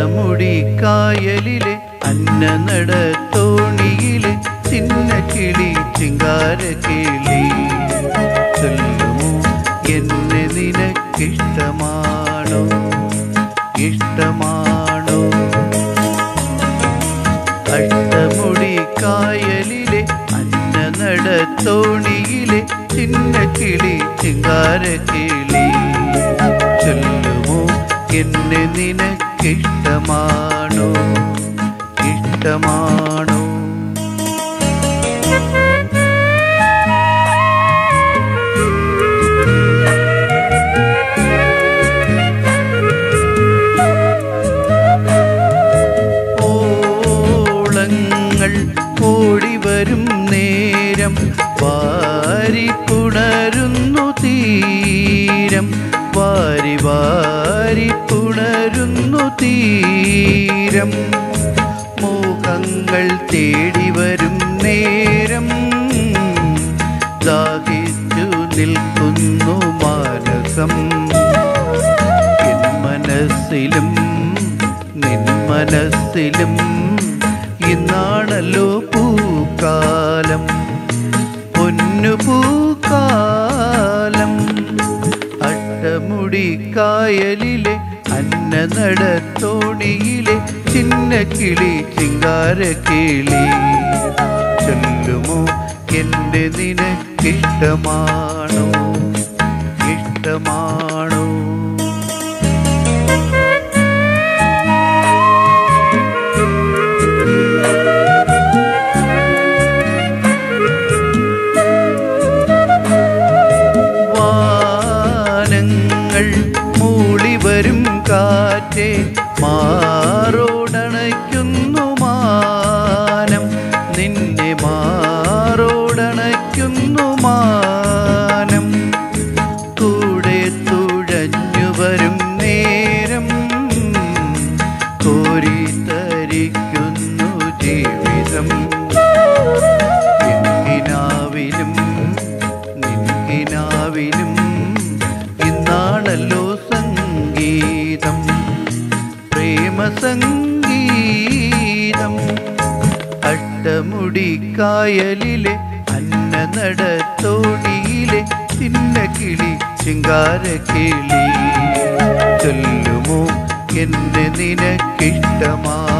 അഷ്ടമുടി കായലിലെ അന്നനട തോണിയിലെ ചിന്ന കിളി ചിങ്കാര കിളി ചൊല്ലുമോ എന്നെ നിനക്കിഷ്ടമാണോ ഇഷ്ടമാണോ അഷ്ടമുടി കായലിലെ അന്നനട തോണിയിലെ ചിന്ന കിളി ചിങ്കാര കിളി ചൊല്ലുമോ എന്നെ നിനക്കിഷ്ടമാണോ ഇഷ്ടമാണോ ഓളങ്ങൾ ഓടി വരും നേരം വാരി പുണരുന്നു തീരം വാരി വാരി പുണരുന്നു തീരം മോഹങ്ങൾ തേടി വരും നേരം ദാഹിച്ചു നിൽക്കുന്നു മാനസം എൻ മനസ്സിലും നിൻ മനസ്സിലും ഇന്നാണല്ലോ പൂക്കാലം പൊന്നു പൂക്കാലം അട്ടമുടി കായലിലെ അന്നനട തോണിയിലെ ചിന്ന കിളി ചിങ്കാര കിളി ചൊല്ലുമോ എൻ്റെ നിനക്കിഷ്ടമാണോ ഇഷ്ടമാണോ വാനങ്ങൾ മൂളി വരും കാറ്റേ മാറോടണയ്ക്കുന്നു മാനം നിന്നെ മാറോടണയ്ക്കുന്നു മാനം കൂടെ തുഴഞ്ഞു വരും നേരം കോരിത്തരിക്കുന്നു ജീവിതം എന്നിനാവിലും നിൻകിനാവിലും ഇന്നാണല്ലോ സംഗീതം പ്രേമ സംഗീതം അട്ടമുടി കായലിലെ അന്നനട തോണിയിലെ ചിന്ന കിളി ചിങ്കാര കിളി ചൊല്ലുമോ എന്നെ നിനക്കിഷ്ടമാ